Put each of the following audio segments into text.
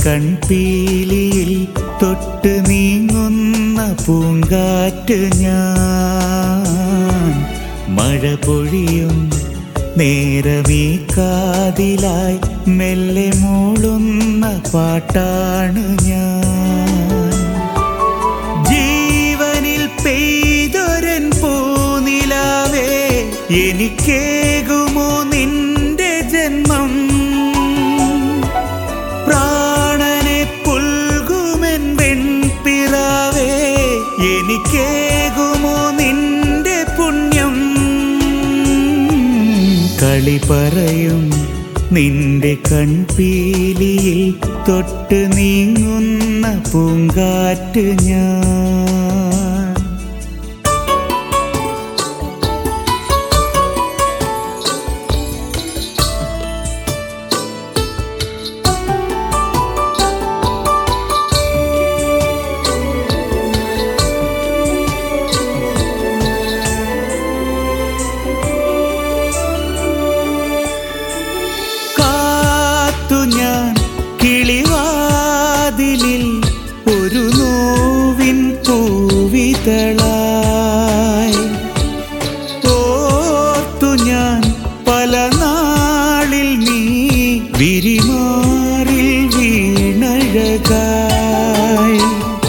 കൺപീലിയിൽ തൊട്ട് നീങ്ങുന്ന പൂങ്കാറ്റ് ഞാൻ മഴ പൊഴിയും നേരമീ കാതിലായി മെല്ലെ മൂളുന്ന പാട്ടാണ് ഞാൻ ജീവനിൽ പെയ്തൊരൻ പൂനിലാവേ എനിക്കേകുമോ നിന്റെ ജന്മം പ്രാണനെ പുൽകുമെൻ വെൺപിറാവേ എനിക്കേകുമോ നിന്റെ പുണ്യം കളി പറയും നിന്റെ കൺപീലിയിൽ തൊട്ട് നീങ്ങുന്ന പൂങ്കാറ്റ് ഞാൻ കാത്തു ഞാൻ കിളിവാതിലിൽ ഒരു നോവിൻ പൂവിതളായി ഓർത്തു ഞാൻ പല നാളിൽ നീ വിരിമാറിൽ വീണഴകായി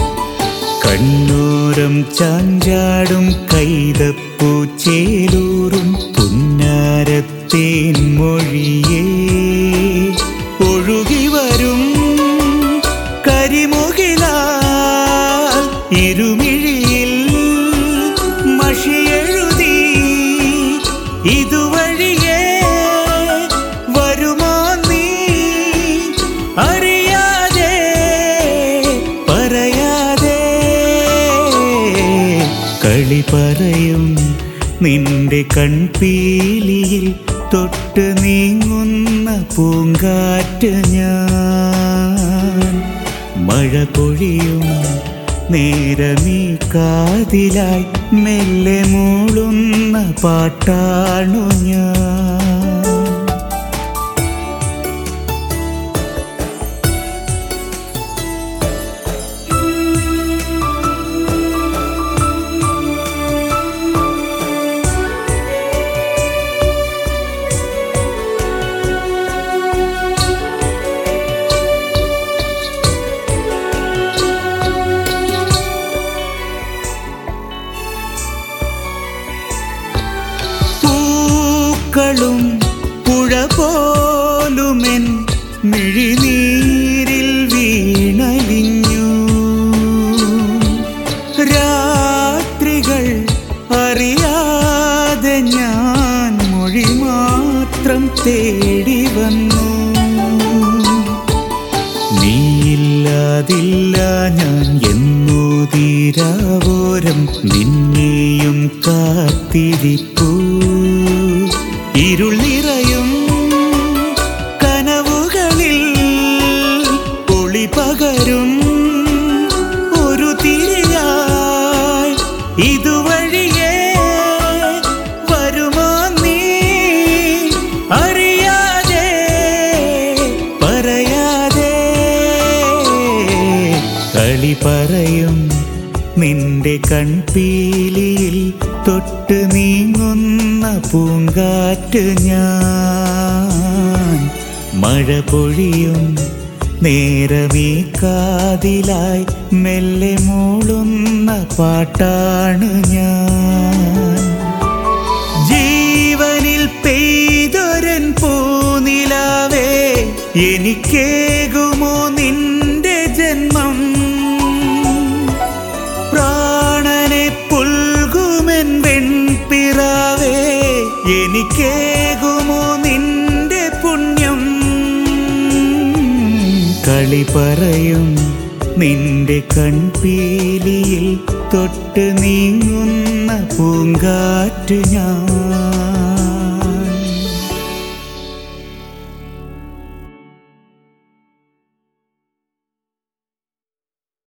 കണ്ണോരം ചാഞ്ചാടും കൈതപ്പൂ ചേലൂറും പുന്നാരത്തേൻ മൊഴിയേ ഒഴുകി വരും കരിമുകിലാൽ ഇരുമിഴിയിൽ മഷിയെഴുതി ഇതുവഴിയേ വരുമോ നീ അറിയാതെ പറയാതെ കളി പറയും നിന്റെ കൺപീലിയിൽ തൊട്ട് നീങ്ങുന്ന പൂങ്കാറ്റ് ഞാൻ മഴ പൊഴിയും നേരമീ കാതിലായി മെല്ലെ മൂളുന്ന പാട്ടാണു ഞാൻ പൂക്കളും പുഴ പോലുമെൻ മിഴിനീരിൽ വീണലിഞ്ഞു രാത്രികൾ അറിയാതെ ഞാൻ മൊഴി മാത്രം തേടി വന്നു നീയില്ലാതില്ല ഞാൻ എന്നോ തീരാവോരം നിന്നെയും കാത്തിരിപ്പൂ ഇരുൾ നിറയും കനവുകളിൽ ഒളി പകരും ഒരു തിരിയായി ഇതുവഴിയേ വരുമോ നീ അറിയാതെ പറയാതെ കളി പറയും നിന്റെ കൺപീലിയിൽ തൊട്ട് നീങ്ങുന്ന പൂങ്കാറ്റ് ഞാൻ മഴ പൊഴിയും നേരമീ കാതിലായി മെല്ലെ മൂളുന്ന പാട്ടാണ് ഞാൻ ജീവനിൽ പെയ്തൊരൻ പൂനിലാവേ എനിക്കേകുമോ നിന്റെ ജന്മം പ്രാണനെ പുൽകുമെൻ വെൺപിറാവേ എനിക്കേകുമോ നിന്റെ പുണ്യം കളി പറയും നിന്റെ കൺപീലിയിൽ തൊട്ട് നീങ്ങുന്ന പൂങ്കാറ്റ് ഞാൻ